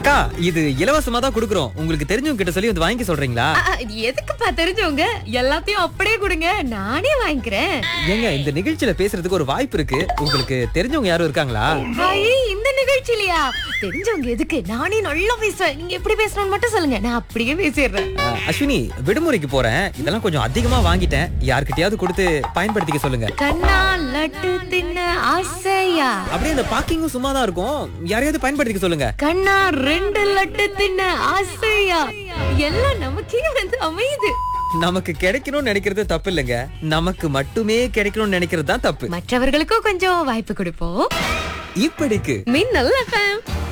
அக்கா இது இலவசமா தான் கொடுக்குறோம் உங்களுக்கு தெரிஞ்சவங்க கிட்ட சொல்லி வந்து வாங்கி சொல்றீங்களா ஆ, ஆ, இது எதுக்குப்பா தெரிஞ்சவங்க எல்லாத்தையும் அப்படியே கொடுங்க நானே வாங்கிக்கிறேன் ஏங்க இந்த நிகழ்ச்சியில பேசுறதுக்கு ஒரு வாய்ப்பு இருக்கு உங்களுக்கு தெரிஞ்சவங்க யாரும் இருக்காங்களா ஐயே, இந்த நிகழ்ச்சியிலயா தெரிஞ்சவங்க எதுக்கு நானே நல்லா பேசுவேன் நீங்க எப்படி பேசணும்னு மட்டும் சொல்லுங்க நான் அப்படியே பேசிடுறேன் அஹ், அஸ்வினி விடுமுறைக்கு போறேன் இதெல்லாம் கொஞ்சம் அதிகமா வாங்கிட்டேன் யார்கிட்டயாவது கொடுத்து பயன்படுத்திக்க சொல்லுங்க கண்ணா லட்டு தின்ன ஆசையா அப்படியே அந்த பாக்கிங்கும் சும்மா தான் இருக்கும் யாரையாவது பயன்படுத்திக்க சொல்லுங்க கண்ணா ரெண்டு லட்டு தின்ன ஆசையா எல்லாம் நமக்கே வந்து அமையுது நமக்கு கிடைக்கணும்னு நினைக்கிறது தப்பு இல்லைங்க நமக்கு மட்டுமே கிடைக்கணும்னு நினைக்கிறது தான் தப்பு மற்றவர்களுக்கும் கொஞ்சம் வாய்ப்பு கொடுப்போம் இப்படிக்கு மின்னல் எஃப்எம்